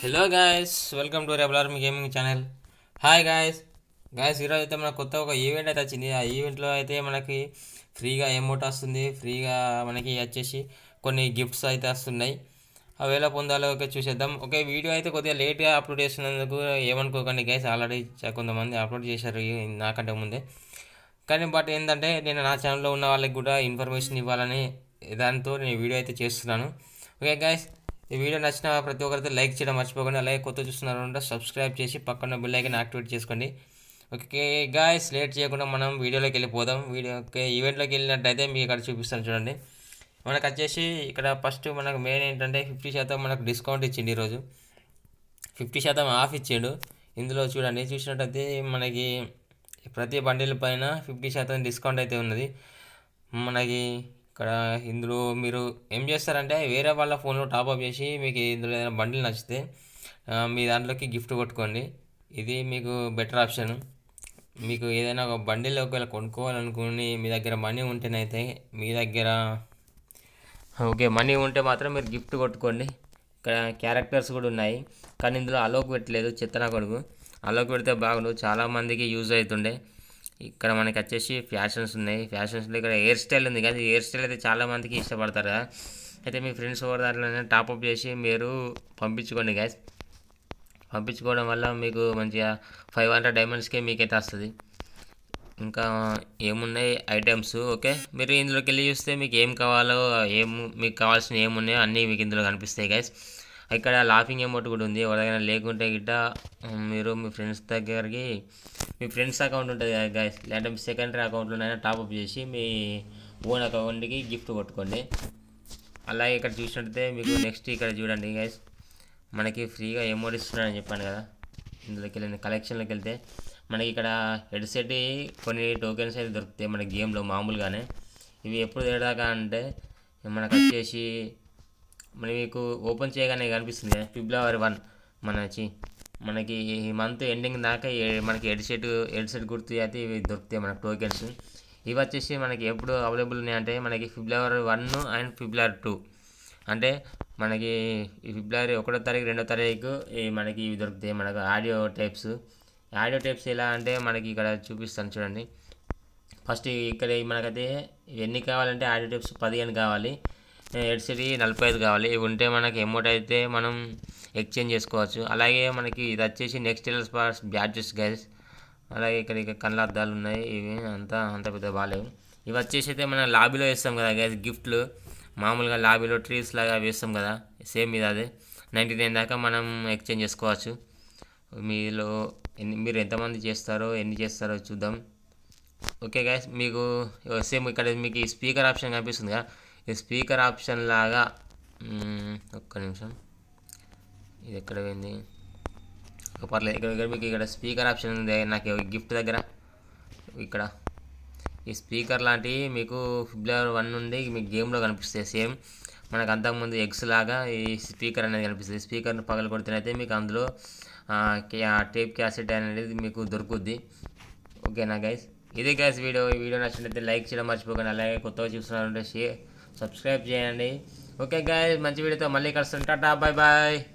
hello guys welcome to రెబులర్ మీ gaming channel hi guys guys ఈరోజు అయితే మనకు కొత్త ఒక ఈవెంట్ అయితే వచ్చింది ఆ ఈవెంట్లో అయితే మనకి ఫ్రీగా అమౌంట్ వస్తుంది ఫ్రీగా మనకి వచ్చేసి కొన్ని గిఫ్ట్స్ అయితే వస్తున్నాయి అవి ఎలా పొందాలో ఓకే చూసేద్దాం ఓకే వీడియో అయితే కొద్దిగా లేట్గా అప్లోడ్ చేస్తున్నందుకు ఏమనుకోకండి గైస్ ఆల్రెడీ కొంతమంది అప్లోడ్ చేశారు ఈ- నాకంటే ముందే కానీ బట్ ఏంటంటే నేను నా ఛానల్లో ఉన్న వాళ్ళకి కూడా ఇన్ఫర్మేషన్ ఇవ్వాలని దాంతో నేను వీడియో అయితే చేస్తున్నాను ఓకే గాయస్ ఈ వీడియో నచ్చిన ప్రతి ఒక్కరితో లైక్ చేయడం మర్చిపోకండి అలాగే కొత్త చూస్తున్నారు అంటే సబ్స్క్రైబ్ చేసి పక్కన బెల్ ఐకన్ యాక్టివేట్ చేసుకోండి ఓకే గాయస్ లేట్ చేయకుండా మనం వీడియోలోకి వెళ్ళిపోదాం వీడియో ఓకే ఈవెంట్లోకి వెళ్ళినట్టయితే మీకు ఇక్కడ చూపిస్తాను చూడండి మనకు వచ్చేసి ఇక్కడ ఫస్ట్ మనకు మెయిన్ ఏంటంటే ఫిఫ్టీ శాతం మనకు డిస్కౌంట్ ఇచ్చింది ఈరోజు ఫిఫ్టీ శాతం ఆఫ్ ఇచ్చాడు ఇందులో చూడండి చూసినట్టయితే మనకి ప్రతి బండిల్ పైన ఫిఫ్టీ శాతం డిస్కౌంట్ అయితే ఉన్నది మనకి ఇక్కడ ఇందులో మీరు ఏం చేస్తారంటే వేరే వాళ్ళ ఫోన్లో టాప్అప్ చేసి మీకు ఇందులో ఏదైనా బండిల్ నచ్చితే ఆ, మీ దాంట్లోకి గిఫ్ట్ కొట్టుకోండి ఇది మీకు బెటర్ ఆప్షన్ మీకు ఏదైనా ఒక బండిల్ ఒకవేళ కొనుక్కోవాలనుకుని మీ దగ్గర మనీ ఉంటేనైతే మీ దగ్గర ఓకే మనీ ఉంటే మాత్రం మీరు గిఫ్ట్ కొట్టుకోండి ఇక్కడ క్యారెక్టర్స్ కూడా ఉన్నాయి కానీ ఇందులో అలోక్ పెట్టలేదు చెత్తనా కొడుకు అలోక్ పెడితే బాగుండు చాలామందికి యూజ్ అవుతుండే ఇక్కడ మనకి వచ్చేసి ఫ్యాషన్స్ ఉన్నాయి ఫ్యాషన్స్లో ఇక్కడ హెయిర్ స్టైల్ ఉంది కదా ఈ హెయిర్ స్టైల్ అయితే చాలామందికి ఇష్టపడతారు కదా అయితే మీ ఫ్రెండ్స్ ఎవరి దాంట్లోనే టాప్అప్ చేసి మీరు పంపించుకోండి గ్యాస్ పంపించుకోవడం వల్ల మీకు మంచిగా ఫైవ్ హండ్రెడ్ డైమండ్స్కే మీకైతే వస్తుంది ఇంకా ఏమున్నాయి ఐటమ్స్ ఓకే మీరు ఇందులోకి వెళ్ళి చూస్తే మీకు ఏం కావాలో ఏం మీకు కావాల్సిన ఏమున్నాయో అన్నీ మీకు ఇందులో కనిపిస్తాయి గైస్ ఇక్కడ లాఫింగ్ అమౌంట్ కూడా ఉంది ఎవరిదైనా లేకుంటే గిట్ట ఉమ్, మీరు మీ ఫ్రెండ్స్ దగ్గరికి మీ ఫ్రెండ్స్ అకౌంట్ ఉంటుంది కదా గైస్ లేదంటే మీ సెకండరీ అకౌంట్లోనైనా టాప్అప్ చేసి మీ ఓన్ అకౌంట్కి గిఫ్ట్ కొట్టుకోండి అలాగే ఇక్కడ చూసినట్టయితే మీకు నెక్స్ట్ ఇక్కడ చూడండి గైస్ మనకి ఫ్రీగా అమౌంట్ ఇస్తున్నాడని చెప్పాను కదా ఇందులోకి వెళ్ళిన కలెక్షన్లోకి వెళ్తే మనకి ఇక్కడ హెడ్సెట్ కొన్ని టోకెన్స్ అయితే దొరుకుతాయి మన గేమ్లో మామూలుగానే ఇవి ఎప్పుడు తేడాకా అంటే మనకు వచ్చేసి మన మీకు ఓపెన్ చేయగానే కనిపిస్తుంది కదా ఫిబ్రవరి వన్ మన చి మనకి ఈ మంత్ ఎండింగ్ దాకా ఏ- మనకి హెడ్సెట్ హెడ్సెట్ గుర్తు అయితే ఇవి దొరుకుతాయి మనకు టోకెన్స్ ఇవి వచ్చేసి మనకి ఎప్పుడు అవైలబుల్ ఉన్నాయంటే మనకి February one and February two అంటే మనకి ఈ ఫిబ్రవరి ఒకటో తారీఖు రెండో తారీఖు ఈ మనకి ఇవి దొరుకుతాయి మనకు ఆడియో టైప్స్ ఆడియో టైప్స్ ఎలా అంటే మనకి ఇక్కడ చూపిస్తాను చూడండి ఫస్ట్ ఇక్కడ మనకైతే ఎన్ని కావాలంటే ఆడియో టైప్స్ పదిహేను కావాలి హెడ్సెట్ నలభై ఐదు కావాలి ఇవి ఉంటే మనకి అమౌంట్ అయితే మనం ఎక్స్చేంజ్ చేసుకోవచ్చు అలాగే మనకి ఇది వచ్చేసి next year spots badges guys అలాగే ఇక్కడ ఇక కళ్ళ అద్దాలు ఉన్నాయి ఇవి అంతా అంత పెద్ద బాగాలేవు ఇవి వచ్చేసి అయితే మనం లాబీలో వేస్తాం కదా గైస్ గిఫ్ట్లు మామూలుగా లాబీలో ట్రీస్ లాగా వేస్తాం కదా సేమ్ ఇది అదే నైంటీ నైన్ దాకా మనం ఎక్స్చేంజ్ చేసుకోవచ్చు మీలో ఎన్ని మీరు ఎంతమంది చేస్తారో ఎన్ని చేస్తారో చూద్దాం ఓకే గైస్ మీకు సేమ్ ఇక్కడ మీకు ఈ స్పీకర్ ఆప్షన్ కనిపిస్తుంది కదా ఈ స్పీకర్ ఆప్షన్ లాగా మ్మ్, ఒక్క నిమిషం ఇది ఎక్కడ పోయింది ఒక పర్లేదు ఇక్కడ ఇక్కడ మీకు ఇక్కడ స్పీకర్ ఆప్షన్ ఉంది నాకు గిఫ్ట్ దగ్గర ఇక్కడ ఈ స్పీకర్ లాంటివి మీకు ఫిబ్రవరి వన్ నుండి మీకు గేమ్లో కనిపిస్తాయి సేమ్ మనకు అంతకుముందు ఎగ్స్ లాగా ఈ స్పీకర్ అనేది కనిపిస్తుంది స్పీకర్ని పగల కొడితేనైతే మీకు అందులో ఆ, కే- ఆ టేప్ క్యాసెట్ అనేది మీకు దొరుకుద్ది ఓకేనా గైస్ ఇది గైస్ వీడియో ఈ వీడియో నచ్చినట్లయితే లైక్ చేయడం మర్చిపోకండి అలాగే కొత్తగా చూస్తున్నారంటే షేర్ సబ్స్క్రైబ్ చేయండి ఓకే గైస్ మంచి వీడియోతో మళ్ళీ కలుస్తాను టాటా బాయ్ బాయ్